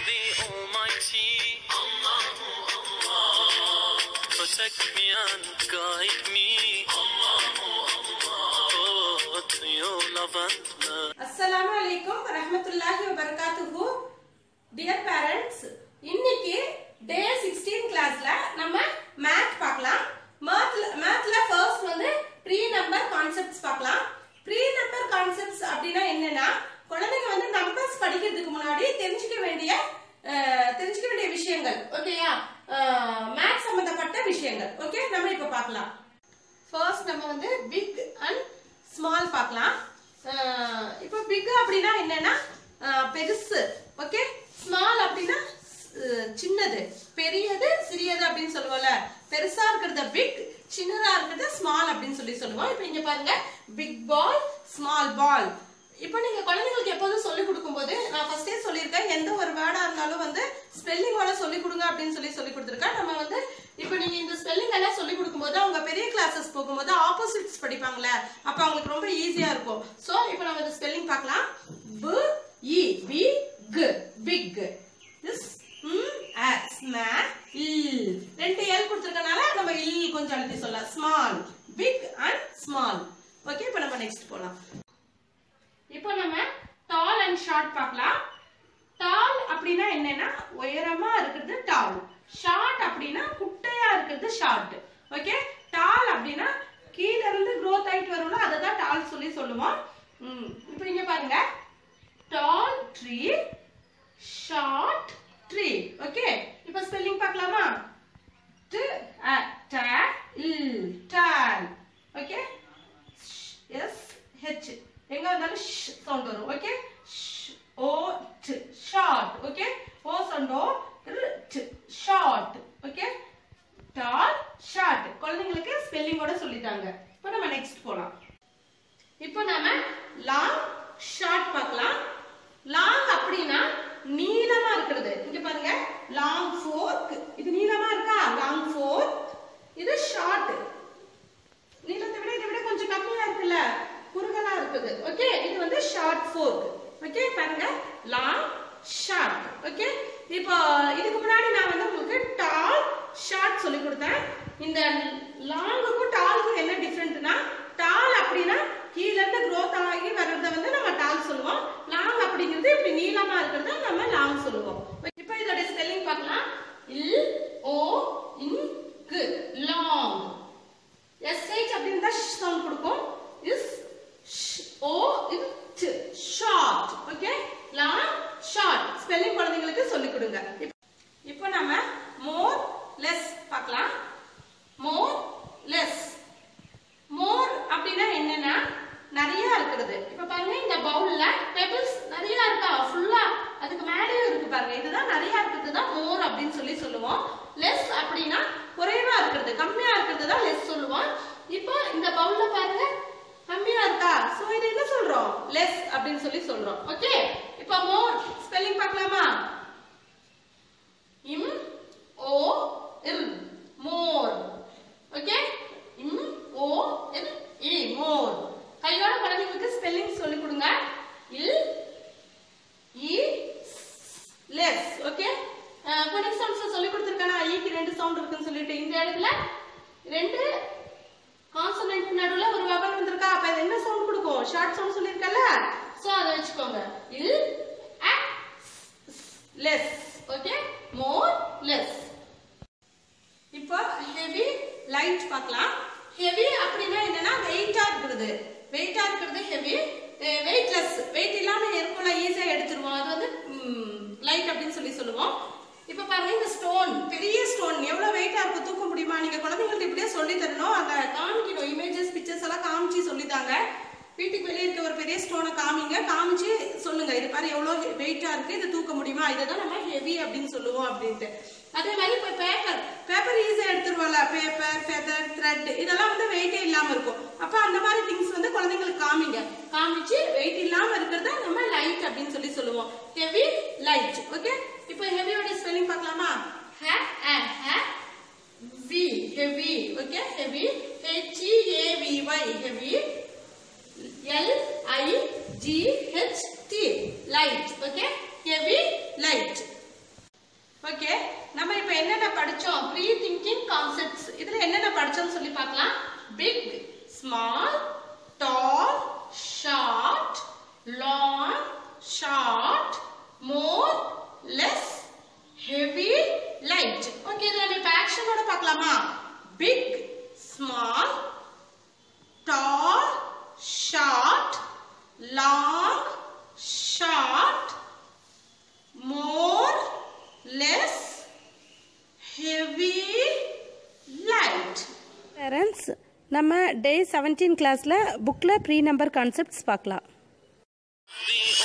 the Almighty. Allahu Allah. Protect me and guide me. Allahu Allah. Oh, to your love and mercy. அஸ்ஸலாமு அலைக்கும் வரஹ்மத்துல்லாஹி வபரகாத்துஹு dear parents இன்னைக்கு டே 16 கிளாஸ்ல நம்ம மேத் பார்க்கலாம் மேத்ல மேத்ல ஃபர்ஸ்ட் வந்து ப்ரீ நம்பர் கான்செப்ட்ஸ் பார்க்கலாம் ப்ரீ நம்பர் கான்செப்ட்ஸ் அப்படின்னா என்னன்னா குழந்தைங்க வந்து நம்பர்ஸ் படிக்கிறதுக்கு முன்னாடி தெரிஞ்சுக்க வேண்டிய அஹ், தெரிஞ்சுக்க வேண்டிய விஷயங்கள் ஓகேயா மேத் சம்பந்தப்பட்ட விஷயங்கள் ஓகே நம்ம இப்ப பார்க்கலாம் ஃபர்ஸ்ட் நம்ம வந்து பிக் அண்ட் ஸ்மால் பார்க்கலாம் அஹ் இப்போ பிக் அப்படின்னா என்னன்னா அஹ் பெருசு ஓகே ஸ்மால் அப்படின்னா அஹ் சின்னது பெரியது சிறியது அப்படின்னு சொல்லுவோம்ல பெருசா இருக்கிறத பிக் சின்னதா இருக்கிறத ஸ்மால் அப்படின்னு சொல்லி சொல்லுவோம் இப்போ இங்க பாருங்க பிக் பால் ஸ்மால் பால் இப்போ நீங்க குழந்தைங்களுக்கு எப்போதும் சொல்லி கொடுக்கும்போது நான் ஃபர்ஸ்டே சொல்லியிருக்கேன் எந்த ஒரு வேர்டா இருந்தாலும் வந்து ஸ்பெல்லிங்கோட சொல்லி கொடுங்க அப்படின்னு சொல்லி சொல்லி கொடுத்துருக்கேன் நம்ம வந்து இப்போ நீங்க இந்த ஸ்பெல்லிங் எல்லாம் சொல்லி கொடுக்கும்போது அவங்க பெரிய கிளாஸஸ் போகும்போது ஆப்போசிட்ஸ் படிப்பாங்களே அப்ப அவங்களுக்கு ரொம்ப ஈஸியா இருக்கும் சோ இப்போ நம்ம இந்த ஸ்பெல்லிங் பார்க்கலாம் ப இ பி க் பிக் திஸ் ம் அ ஸ்மா இல் ரெண்டு எல் கொடுத்திருக்கனால நம்ம இல் கொஞ்சம் அழுத்தி சொல்லலாம் small big and small okay இப்போ நம்ம நெக்ஸ்ட் போலாம் இப்போ நம்ம டால் அண்ட் ஷார்ட் பார்க்கலாம் டால் அப்படின்னா என்னன்னா உயரமா இருக்கிறது டால் ஷார்ட் அப்படின்னா குட்டையா இருக்கிறது ஷார்ட் ஓகே டால் அப்படின்னா கீழ இருந்து growth ஆயிட்டு வரும்ல அதை தான் டால் சொல்லி சொல்லுவோம் ம், இப்போ இங்க பாருங்க tall tree short tree okay இப்போ ஸ்பெல்லிங் பார்க்கலாமா ட் அ ட இல் டால் ஓகே எஸ் ஹெச் எங்க வந்தாலும் ஷ் சவுண்ட் வரும் ஓகே ஓ ட் short okay O sound O ட் ஷார்ட் ஓகே டால் ஷார்ட் குழந்தைங்களுக்கு ஸ்பெல்லிங்கோட சொல்லிட்டாங்க இப்போ நம்ம நெக்ஸ்ட் போலாம் இப்போ நாம லாங் ஷார்ட் பார்க்கலாம் லாங் அப்படின்னா நீளமா இருக்கிறது இங்க பாருங்க லாங் ஃபோர்க் இது நீளமா இருக்கா லாங் ஃபோர்க் இது ஷார்ட் நீளத்தை விட இதை விட கொஞ்சம் கம்மியா இருக்குல்ல குறுகலா இருக்குது ஓகே இது வந்து ஷார்ட் ஃபோர்க் ஓகே பாருங்க லாங் ஷார்ட் ஓகே இப்போ இதுக்கு முன்னாடி நான் வந்து உங்களுக்கு டால் ஷார்ட் சொல்லி கொடுத்தேன் இந்த லாங்குக்கும் டாலுக்கும் என்ன டிஃபரெண்ட்னா டால் அப்படின்னா கீழ இருந்து growth ஆகி வர்றத வந்து நம்ம டால் சொல்லுவோம் லாங் அப்படிங்கிறது இப்படி நீளமா இருக்கிறத நம்ம லாங் சொல்லுவோம் இப்போ இதோட ஸ்பெல்லிங் பார்க்கலாம் இல் ஓ இன் கு லாங் எஸ்ஹெச் அப்படின்னு தான் சவுண்ட் கொடுக்கும் இஸ் ஓ இன் ட் short okay long short spelling குழந்தைங்களுக்கு சொல்லி கொடுங்க இப்- இப்போ நம்ம மோர் லெஸ் பார்க்கலாம் மோர் லெஸ் மோர் அப்படின்னா என்னன்னா நிறைய இருக்கிறது இப்ப பாருங்க இந்த பவுல்ல பெபிள்ஸ் நிறைய இருக்கா ஃபுல்லா அதுக்கு மேலேயும் இருக்கு பாருங்க இதுதான் நிறைய இருக்கிறது தான் மோர் அப்படின்னு சொல்லி சொல்லுவோம் லெஸ் அப்படின்னா குறைவா இருக்கிறது கம்மியா இருக்கிறது தான் லெஸ் சொல்லுவோம் இப்போ இந்த பவுல்ல பாருங்க கம்மியா இருக்கா சோ இது என்ன சொல்றோம் லெஸ் அப்படின்னு சொல்லி சொல்றோம் ஓகே இப்போ மோர் ஸ்பெல்லிங் பார்க்கலாமா இம் ஓ இல் மோர் ஓகே இம் ஓ இல் இ மோர் கையோட குழந்தைங்களுக்கு ஸ்பெல்லிங் சொல்லி கொடுங்க இல் இ லெஸ் ஓகே கொனிக் சவுண்ட்ஸ் சொல்லி கொடுத்துருக்கேனா ஈக்கு ரெண்டு சவுண்ட் இருக்குன்னு சொல்லிட்டு இந்த இடத்துல ரெண்டு கான்சனன்ட் நடுவுல ஒரு வவல் வந்திருக்கா அப்ப இது என்ன சவுண்ட் கொடுக்கும் ஷார்ட் சவுண்ட் சொல்லிருக்கல சோ அதை வச்சுக்கோங்க இல் லெஸ் ஓகே மோர் லெஸ் இப்போ ஹெவி லைட் பார்க்கலாம் ஹெவி அப்படின்னா என்னன்னா வெயிட்டா இருக்கிறது வெயிட்டா இருக்கிறது ஹெவி வெயிட்லெஸ் வெயிட் இல்லாம இருக்கும்ல ஈஸியா எடுத்துருவோம் அது வந்து லைட் அப்படின்னு சொல்லி சொல்லுவோம் இப்போ பாருங்க இந்த ஸ்டோன் பெரிய ஸ்டோன் எவ்வளவு வெயிட்டா இருக்கும் தூக்க முடியுமா நீங்க குழந்தைங்கள்ட்ட இப்படியே சொல்லி தரணும் அந்த காமிக்கணும் இமேஜஸ் பிக்சர்ஸ் எல்லாம் காமிச்சு சொல்லித்தாங்க வீட்டுக்கு வெளியே இருக்க ஒரு பெரிய ஸ்டோனை காமிங்க காமிச்சு சொல்லுங்க இது பாரு எவ்வளவு வெயிட்டா இருக்கு இது தூக்க முடியுமா இதை தான் நம்ம ஹெவி அப்படின்னு சொல்லுவோம் அப்படின்ட்டு அதே மாதிரி இப்போ பேப்பர் பேப்பர் ஈஸியா எடுத்துருவோம்ல பேப்பர் ஃபெதர் த்ரெட் இதெல்லாம் வந்து வெயிட்டே இல்லாம இருக்கும் அப்ப அந்த மாதிரி திங்ஸ் வந்து குழந்தைங்களுக்கு காமிங்க காமிச்சு வெயிட் இல்லாம இருக்கிறத நம்ம லைட் அப்படின்னு சொல்லி சொல்லுவோம் ஹெவி லைட் ஓகே இப்போ ஹெவியோட ஸ்பெல்லிங் பார்க்கலாமா ஹே ஹே V heavy okay heavy H A V Y heavy L I G H T light okay heavy light long short more less heavy light okay இதை நம்ம இப்போ ஆக்ஷனோட பார்க்கலாமா big small tall short long short more less heavy light parents நம்ம day seventeen கிளாஸில் புக்கில் pre number concepts பார்க்கலாம் The